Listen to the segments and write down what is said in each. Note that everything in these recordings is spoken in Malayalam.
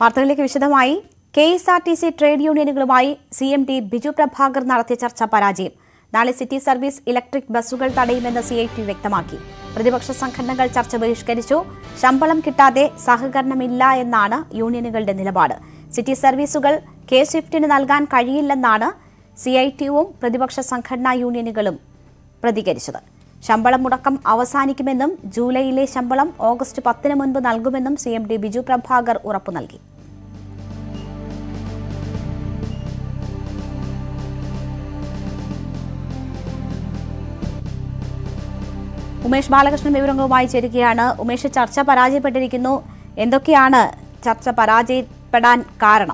വാർത്തകളിലേക്ക് വിശദമായി K S R T C trade യൂണിയനുകളുമായി C M D Biju Prabhakar നടത്തിയ ചർച്ച പരാജയം നാളെ സിറ്റി സർവീസ് ഇലക്ട്രിക് ബസ്സുകൾ തടയുമെന്ന് സി ഐ ടി വ്യക്തമാക്കി പ്രതിപക്ഷ സംഘടനകൾ ചർച്ച ബഹിഷ്കരിച്ചു ശമ്പളം കിട്ടാതെ സഹകരണമില്ല എന്നാണ് യൂണിയനുകളുടെ നിലപാട് സിറ്റി സർവീസുകൾ കെ സ്വിഫ്റ്റിന് നൽകാൻ കഴിയില്ലെന്നാണ് സി ഐ ടിയും പ്രതിപക്ഷ സംഘടനാ യൂണിയനുകളും പ്രതികരിച്ചത് ശമ്പളം മുടക്കം അവസാനിക്കുമെന്നും ജൂലൈയിലെ ശമ്പളം ഓഗസ്റ്റ് പത്തിന് മുൻപ് നൽകുമെന്നും C M D Biju Prabhakar ഉറപ്പു നൽകി ഉമേഷ് ബാലകൃഷ്ണൻ വിവരങ്ങളുമായി ചേരുകയാണ് ഉമേഷ് ചർച്ച പരാജയപ്പെട്ടിരിക്കുന്നു എന്തൊക്കെയാണ് ചർച്ച പരാജയപ്പെടാൻ കാരണം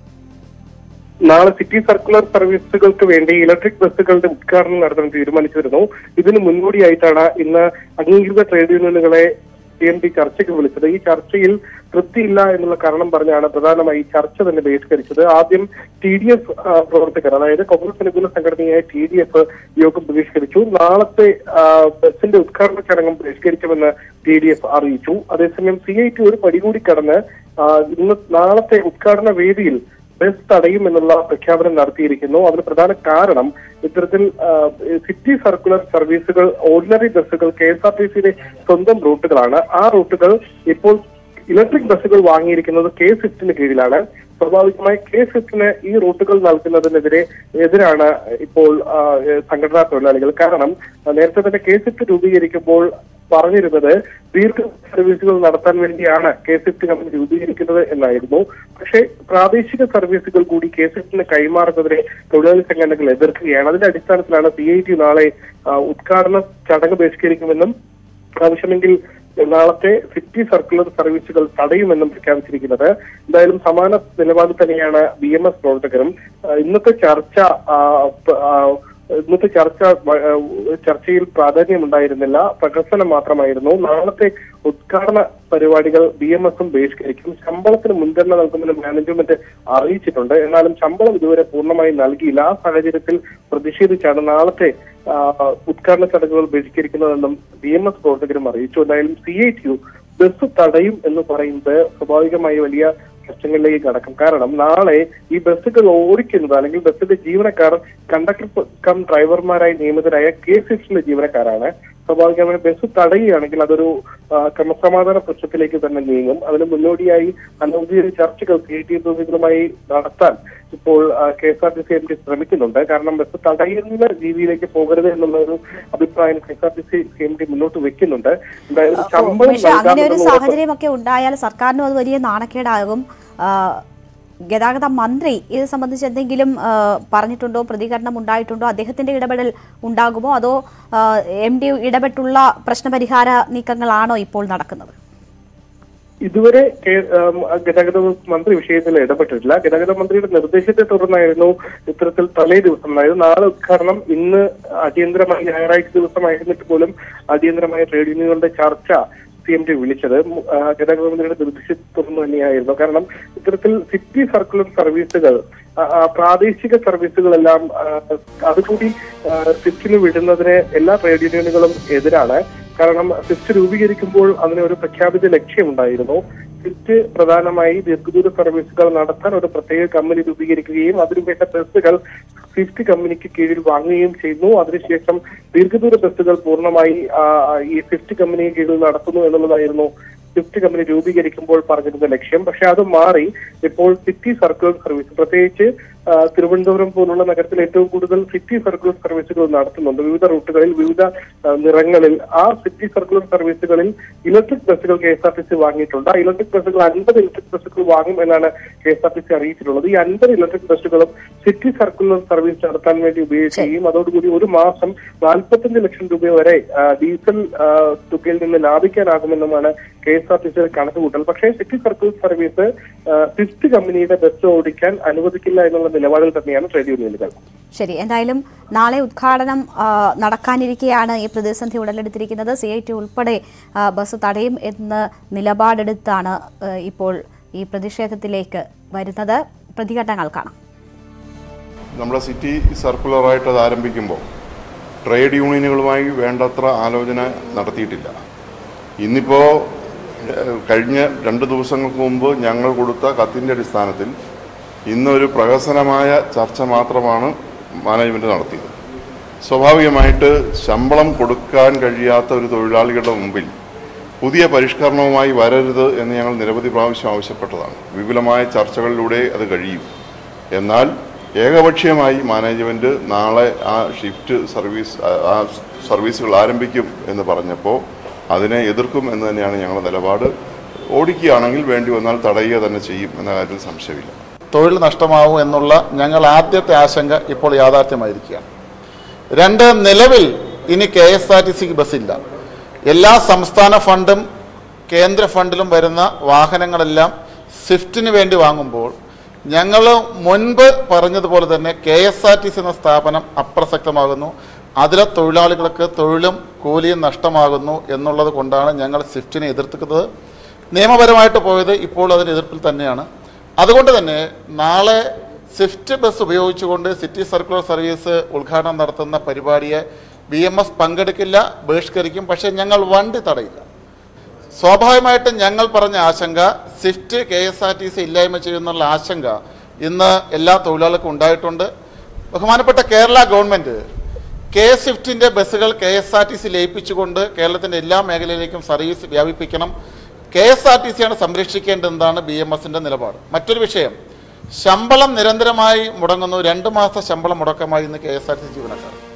നാളെ സിറ്റി സർക്കുലർ സർവീസുകൾക്ക് വേണ്ടി ഇലക്ട്രിക് ബസ്സുകളുടെ ഉദ്ഘാടനം നടത്താൻ തീരുമാനിച്ചിരുന്നു ഇതിന് മുന്നോടിയായിട്ടാണ് ഇന്ന് അംഗീകൃത ട്രേഡ് യൂണിയനുകളെ സി എം ഡി ചർച്ചയ്ക്ക് വിളിച്ചത് ഈ ചർച്ചയിൽ തൃപ്തിയില്ല എന്നുള്ള കാരണം പറഞ്ഞാണ് പ്രധാനമായി ചർച്ച തന്നെ ബഹിഷ്കരിച്ചത് ആദ്യം ടി ഡി എഫ് പ്രവർത്തകർ അതായത് കോൺഗ്രസ് അനുകൂല സംഘടനയായ ടി ഡി എഫ് യോഗം ബഹിഷ്കരിച്ചു നാളത്തെ ആ, ബസിന്റെ ഉദ്ഘാടന ചടങ്ങും ബഹിഷ്കരിക്കുമെന്ന് ടി ഡി എഫ് അറിയിച്ചു അതേസമയം സി ഐ ടി ഒരു പടി കൂടി കടന്ന് ആ, ഇന്ന് നാളത്തെ ഉദ്ഘാടന വേദിയിൽ ബസ് തടയും എന്നുള്ള പ്രഖ്യാപനം നടത്തിയിരിക്കുന്നു അതിന് പ്രധാന കാരണം ഇത്തരത്തിൽ ആ, സിറ്റി സർക്കുലർ സർവീസുകൾ ഓർഡിനറി ബസ്സുകൾ കെ എസ് ആർ ടി സിയുടെ സ്വന്തം റൂട്ടുകളാണ് ആ റൂട്ടുകൾ ഇപ്പോൾ ഇലക്ട്രിക് ബസ്സുകൾ വാങ്ങിയിരിക്കുന്നത് കെ സ്വിഫ്റ്റിന് കീഴിലാണ് സ്വാഭാവികമായി കെ സ്വിഫ്റ്റിന് ഈ റൂട്ടുകൾ നൽകുന്നതിനെതിരെ എതിരാണ് ഇപ്പോൾ ആ, സംഘടനാ തൊഴിലാളികൾ കാരണം ആ, നേരത്തെ തന്നെ കെ സ്വിഫ്റ്റ് രൂപീകരിക്കുമ്പോൾ പറഞ്ഞിരുന്നത് ദീർഘ സർവീസുകൾ നടത്താൻ വേണ്ടിയാണ് കെ സ്വിഫ്റ്റ് കമ്പനി രൂപീകരിക്കുന്നത് എന്നായിരുന്നു പക്ഷേ പ്രാദേശിക സർവീസുകൾ കൂടി കെ സ്വിഫ്റ്റിന് കൈമാറുന്നതിനെ തൊഴിലാളി സംഘടനകൾ എതിർക്കുകയാണ് അതിന്റെ അടിസ്ഥാനത്തിലാണ് സി ഐ ടി നാളെ ആ, ഉദ്ഘാടന ചടങ്ങ് ബഹിഷ്കരിക്കുമെന്നും ആവശ്യമെങ്കിൽ നാളത്തെ സിറ്റി സർക്കുലർ സർവീസുകൾ തടയുമെന്നും പ്രഖ്യാപിച്ചിരിക്കുന്നത് എന്തായാലും സമാന നിലപാടിൽ തന്നെയാണ് ബി എം എസ് പ്രവർത്തകരും ആ, ഇന്നത്തെ ചർച്ച ആ, പ- ആ, ഇന്നത്തെ ചർച്ച വ- ആ, ചർച്ചയിൽ പ്രാധാന്യമുണ്ടായിരുന്നില്ല പ്രഹസനം മാത്രമായിരുന്നു നാളത്തെ ഉദ്ഘാടന പരിപാടികൾ ബി എം എസും ബഹിഷ്കരിക്കും ശമ്പളത്തിന് മുൻഗണന നൽകുമെന്ന് മാനേജ്മെന്റ് അറിയിച്ചിട്ടുണ്ട് എന്നാലും ശമ്പളം ഇതുവരെ പൂർണ്ണമായി നൽകിയില്ല ആ സാഹചര്യത്തിൽ പ്രതിഷേധിച്ചാണ് നാളത്തെ ആ, ഉദ്ഘാടന ചടങ്ങുകൾ ബഹിഷ്കരിക്കുന്നതെന്നും ബി എം എസ് പ്രവർത്തകരും അറിയിച്ചു എന്തായാലും C I T U bus തടയും എന്ന് പറയുന്നത് സ്വാഭാവികമായി വലിയ പ്രശ്നങ്ങളിലേക്ക് കടക്കും കാരണം നാളെ ഈ ബസ്സുകൾ ഓടിക്കുന്നത് അല്ലെങ്കിൽ ബസ്സിന്റെ ജീവനക്കാർ കണ്ടക്ടർ കം ഡ്രൈവർമാരായി നിയമിതരായ കെ സിക്സിലെ ജീവനക്കാരാണ് സ്വാഭാവികമായി ബസ് തടയുകയാണെങ്കിൽ അതൊരു ആ, ക്രമസമാധാന പ്രശ്നത്തിലേക്ക് തന്നെ നീങ്ങും അതിന് മുന്നോടിയായി അനൗദ്യോഗിക ചർച്ചകൾ സി ടി പ്രതിനിധികളുമായി നടത്താൻ ഇപ്പോൾ K S R T C M D ശ്രമിക്കുന്നുണ്ട് കാരണം ബസ് തടയുന്ന രീതിയിലേക്ക് പോകരുത് എന്നുള്ള ഒരു അഭിപ്രായം K S R T C M D മുന്നോട്ട് വെക്കുന്നുണ്ട് എന്തായാലും ശമ്പളം ഉമേഷ് അങ്ങനെ ഒരു നൽകാമെന്നുള്ള ഉറപ്പ് സാഹചര്യമൊക്കെ ഉണ്ടായാൽ സർക്കാരിനും അത് വലിയ നാണക്കേടാകും ആ, ഗതാഗത മന്ത്രി ഇത് സംബന്ധിച്ച് എന്തെങ്കിലും ആ, പറഞ്ഞിട്ടുണ്ടോ പ്രതികരണം ഉണ്ടായിട്ടുണ്ടോ അദ്ദേഹത്തിന്റെ ഇടപെടൽ ഉണ്ടാകുമോ അതോ എം ഡി ഇടപെട്ടുള്ള പ്രശ്നപരിഹാര നീക്കങ്ങളാണോ ഇപ്പോൾ നടക്കുന്നത് ഇതുവരെ കേ- ആം, ഗതാഗത മന്ത്രി വിഷയത്തിൽ ഇടപെട്ടിട്ടില്ല ഗതാഗത മന്ത്രിയുടെ നിർദ്ദേശത്തെ തുടർന്നായിരുന്നു ഇത്തരത്തിൽ തലേ ദിവസം അതായത് നാളെ ഉദ്ഘാടനം ഇന്ന് അടിയന്തരമായി ഞായറാഴ്ച ദിവസമായിരുന്നിട്ട് പോലും അടിയന്തരമായ ട്രേഡ് യൂണിയനുകളുടെ ചർച്ച സി എം ടി വിളിച്ചത് മു- ആ, ഗതാഗത മന്ത്രിയുടെ നിർദ്ദേശത്തെ തുടർന്ന് തന്നെയായിരുന്നു കാരണം ഇത്തരത്തിൽ സിറ്റി സർക്കുലർ സർവീസുകൾ ആ, ആ, പ്രാദേശിക സർവീസുകളെല്ലാം ആ, അതുകൂടി ആ, സിറ്റിന് വിടുന്നതിന് എല്ലാ ട്രേഡ് യൂണിയനുകളും എതിരാണ് കാരണം സിറ്റ് രൂപീകരിക്കുമ്പോൾ അതിന് ഒരു പ്രഖ്യാപിത ലക്ഷ്യമുണ്ടായിരുന്നു സിറ്റ് പ്രധാനമായി ദീർഘദൂര സർവീസുകൾ നടത്താൻ ഒരു പ്രത്യേക കമ്പനി രൂപീകരിക്കുകയും അതിനുവേണ്ട ബസ്സുകൾ സ്വിഫ്റ്റ് കമ്പനിക്ക് കീഴിൽ വാങ്ങുകയും ചെയ്യുന്നു അതിനുശേഷം ദീർഘദൂര ബസ്സുകൾ പൂർണ്ണമായി ആ, ഈ സ്വിഫ്റ്റ് കമ്പനിക്ക് കീഴിൽ നടത്തുന്നു എന്നുള്ളതായിരുന്നു സ്വിഫ്റ്റ് കമ്പനി രൂപീകരിക്കുമ്പോൾ പറഞ്ഞിരുന്ന ലക്ഷ്യം പക്ഷെ അത് മാറി ഇപ്പോൾ സിറ്റി സർക്കുലർ സർവീസ് പ്രത്യേകിച്ച് ആ, തിരുവനന്തപുരം പോലുള്ള നഗരത്തിൽ ഏറ്റവും കൂടുതൽ സിറ്റി സർക്കുലർ സർവീസുകൾ നടത്തുന്നുണ്ട് വിവിധ റൂട്ടുകളിൽ വിവിധ ആ, നിറങ്ങളിൽ ആ സിറ്റി സർക്കുലർ സർവീസുകളിൽ ഇലക്ട്രിക് ബസ്സുകൾ K S R T C വാങ്ങിയിട്ടുണ്ട് ആ ഇലക്ട്രിക് ബസ്സുകൾ അൻപത് ഇലക്ട്രിക് ബസ്സുകൾ വാങ്ങും എന്നാണ് K S R T C അറിയിച്ചിട്ടുള്ളത് ഈ അൻപത് ഇലക്ട്രിക് ബസ്സുകളും സിറ്റി സർക്കുലർ സർവീസ് നടത്താൻ വേണ്ടി ഉപയോഗിക്കുകയും അതോടുകൂടി ഒരു മാസം നാൽപ്പത്തഞ്ച് ലക്ഷം രൂപ വരെ ആ, ഡീസൽ ആ, തുകയിൽ നിന്ന് ലാഭിക്കാനാകുമെന്നുമാണ് കെ എസ് ആർ ടി സിയുടെ കണക്കുകൂട്ടൽ പക്ഷേ സിറ്റി സർക്കുലർ സർവീസ് ആ, സ്വിഫ്റ്റ് കമ്പനിയുടെ ബസ് ഓടിക്കാൻ അനുവദിക്കില്ല എന്നുള്ള നിലപാടിൽ തന്നെയാണ് ട്രേഡ് യൂണിയനുകൾ ശരി എന്തായാലും നാളെ ഉദ്ഘാടനം ആ, നടക്കാനിരിക്കെയാണ് ഈ പ്രതിസന്ധി ഉടലെടുത്തിരിക്കുന്നത് സി ഐ ടി ഉൾപ്പെടെ ആ, ബസ് തടയും എന്ന് നിലപാടെടുത്താണ് ആ, ഇപ്പോൾ ഈ പ്രതിഷേധത്തിലേക്ക് വരുന്നത് പ്രതികരണങ്ങൾ കാണാം നമ്മുടെ സിറ്റി സർക്കുലറായിട്ട് അത് ആരംഭിക്കുമ്പോൾ ട്രേഡ് യൂണിയനുകളുമായി വേണ്ടത്ര ആലോചന നടത്തിയിട്ടില്ല ഇന്നിപ്പോൾ ഏഹ്, കഴിഞ്ഞ രണ്ട് ദിവസങ്ങൾക്ക് മുമ്പ് ഞങ്ങൾ കൊടുത്ത കത്തിൻ്റെ അടിസ്ഥാനത്തിൽ ഇന്നൊരു പ്രഹസനമായ ചർച്ച മാത്രമാണ് മാനേജ്മെൻറ്റ് നടത്തിയത് സ്വാഭാവികമായിട്ട് ശമ്പളം കൊടുക്കാൻ കഴിയാത്ത ഒരു തൊഴിലാളികളുടെ മുമ്പിൽ പുതിയ പരിഷ്കരണവുമായി വരരുത് എന്ന് ഞങ്ങൾ നിരവധി പ്രാവശ്യം ആവശ്യപ്പെട്ടതാണ് വിപുലമായ ചർച്ചകളിലൂടെ അത് കഴിയും എന്നാൽ ഏകപക്ഷീയമായി മാനേജ്മെൻറ്റ് നാളെ ആ ഷിഫ്റ്റ് സർവീസ് ആ- ആ സർവീസുകൾ ആരംഭിക്കും എന്ന് പറഞ്ഞപ്പോൾ അതിനെ എതിർക്കും എന്ന് തന്നെയാണ് ഞങ്ങളുടെ നിലപാട് ഓടിക്കുകയാണെങ്കിൽ വേണ്ടി വന്നാൽ തടയുക തന്നെ ചെയ്യും എന്ന കാര്യത്തിൽ സംശയമില്ല തൊഴിൽ നഷ്ടമാവും എന്നുള്ള ഞങ്ങൾ ആദ്യത്തെ ആശങ്ക ഇപ്പോൾ യാഥാർത്ഥ്യമായിരിക്കുകയാണ് രണ്ട് നിലവിൽ ഇനി കെ എസ് ആർ ടി സിക്ക് ബസ്സില്ല എല്ലാ സംസ്ഥാന ഫണ്ടും കേന്ദ്ര ഫണ്ടിലും വരുന്ന വാഹനങ്ങളെല്ലാം സ്വിഫ്റ്റിന് വേണ്ടി വാങ്ങുമ്പോൾ ഞങ്ങൾ മുൻപ് പറഞ്ഞതുപോലെ തന്നെ K S R T C എന്ന സ്ഥാപനം അപ്രസക്തമാകുന്നു അതിലെ തൊഴിലാളികൾക്ക് തൊഴിലും കൂലിയും നഷ്ടമാകുന്നു എന്നുള്ളത് കൊണ്ടാണ് ഞങ്ങൾ സ്വിഫ്റ്റിനെ എതിർക്കുന്നത് നിയമപരമായിട്ട് പോയത് ഇപ്പോൾ അതിന് എതിർപ്പിൽ തന്നെയാണ് അതുകൊണ്ട് തന്നെ നാളെ സ്വിഫ്റ്റ് ബസ് ഉപയോഗിച്ചുകൊണ്ട് സിറ്റി സർക്കുലർ സർവീസ് ഉദ്ഘാടനം നടത്തുന്ന പരിപാടിയെ ബി എം എസ് പങ്കെടുക്കില്ല ബഹിഷ്കരിക്കും പക്ഷേ ഞങ്ങൾ വണ്ടി തടയില്ല സ്വാഭാവികമായിട്ടും ഞങ്ങൾ പറഞ്ഞ ആശങ്ക Swift K S R T C ഇല്ലായ്മ ചെയ്യുന്നുള്ള ആശങ്ക ഇന്ന് എല്ലാ തൊഴിലാളികൾക്കും ഉണ്ടായിട്ടുണ്ട് ബഹുമാനപ്പെട്ട കേരള ഗവൺമെൻറ് കെ സ്വിഫ്റ്റിൻ്റെ ബസ്സുകൾ K S R T C ലയിപ്പിച്ചുകൊണ്ട് കേരളത്തിൻ്റെ എല്ലാ മേഖലയിലേക്കും സർവീസ് വ്യാപിപ്പിക്കണം കെ എസ് ആർ ടി സിയാണ് സംരക്ഷിക്കേണ്ടതെന്നാണ് ബി എം എസിൻ്റെ നിലപാട് മറ്റൊരു വിഷയം ശമ്പളം നിരന്തരമായി മുടങ്ങുന്നു രണ്ട് മാസത്തെ ശമ്പളം മുടക്കമായി ഇന്ന് K S R T C ജീവനക്കാർ